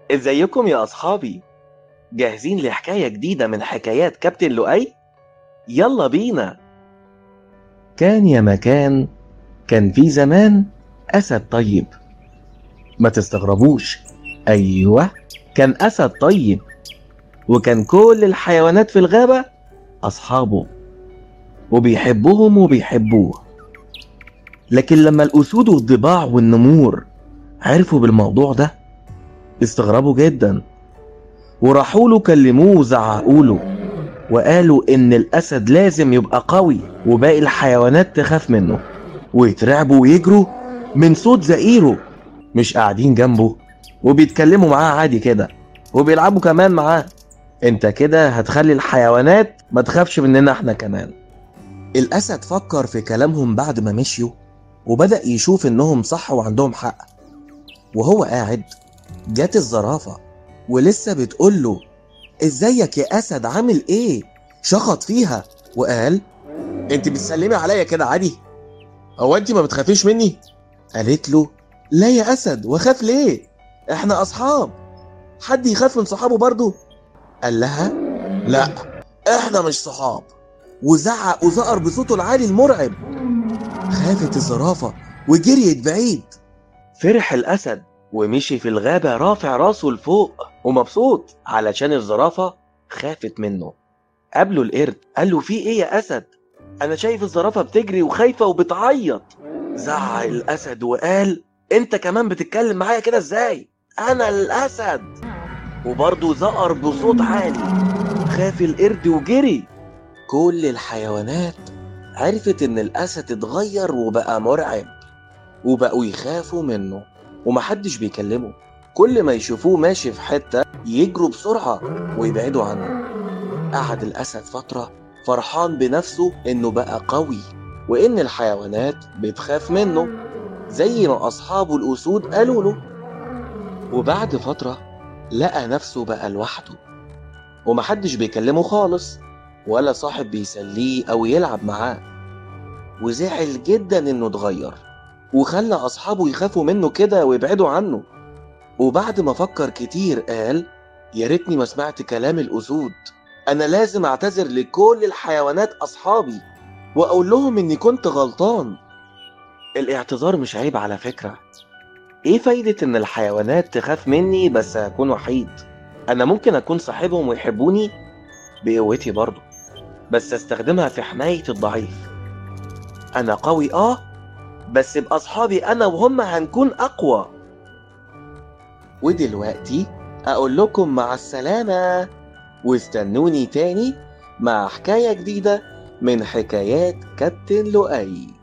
ازيكم يا أصحابي جاهزين لحكاية جديدة من حكايات كابتن لؤي يلا بينا كان يا مكان كان في زمان أسد طيب ما تستغربوش أيوة كان أسد طيب وكان كل الحيوانات في الغابة أصحابه وبيحبهم وبيحبوه لكن لما الأسود والضباع والنمور عرفوا بالموضوع ده استغربوا جدا وراحوا له كلموه وزعقوا له وقالوا إن الأسد لازم يبقى قوي وباقي الحيوانات تخاف منه ويترعبوا ويجروا من صوت زئيره مش قاعدين جنبه وبيتكلموا معاه عادي كده وبيلعبوا كمان معاه انت كده هتخلي الحيوانات ما تخافش مننا احنا كمان الأسد فكر في كلامهم بعد ما مشيوا وبدأ يشوف إنهم صح وعندهم حق وهو قاعد جت الزرافة ولسه بتقول له ازيك يا أسد عامل ايه شخط فيها وقال انت بتسلمي عليا كده عادي هو انت ما بتخافيش مني قالت له لا يا أسد واخاف ليه احنا أصحاب حد يخاف من صحابه برضه قال لها لا احنا مش صحاب وزعق وزقر بصوته العالي المرعب خافت الزرافة وجريت بعيد فرح الأسد ومشي في الغابة رافع راسه لفوق ومبسوط علشان الزرافة خافت منه قابله القرد قال له في ايه يا أسد أنا شايف الزرافة بتجري وخايفة وبتعيط زعق الأسد وقال أنت كمان بتتكلم معايا كده ازاي أنا الأسد وبرضه زقر بصوت عالي خاف القرد وجري كل الحيوانات عرفت ان الاسد اتغير وبقى مرعب وبقوا يخافوا منه ومحدش بيكلمه كل ما يشوفوه ماشي في حتة يجروا بسرعة ويبعدوا عنه قعد الأسد فترة فرحان بنفسه إنه بقى قوي وإن الحيوانات بتخاف منه زي ما أصحابه الأسود قالوا له وبعد فترة لقى نفسه بقى لوحده ومحدش بيكلمه خالص ولا صاحب بيسليه أو يلعب معاه وزعل جدا إنه اتغير وخلى أصحابه يخافوا منه كده ويبعدوا عنه وبعد ما فكر كتير قال يا ريتني ما سمعت كلام الأسود أنا لازم أعتذر لكل الحيوانات أصحابي وأقول لهم إني كنت غلطان الاعتذار مش عيب على فكرة إيه فايدة إن الحيوانات تخاف مني بس أكون وحيد أنا ممكن أكون صاحبهم ويحبوني بقوتي برضه بس استخدمها في حماية الضعيف أنا قوي آه بس بأصحابي أنا وهم هنكون أقوى ودلوقتي أقول لكم مع السلامة واستنوني تاني مع حكاية جديدة من حكايات كابتن لؤي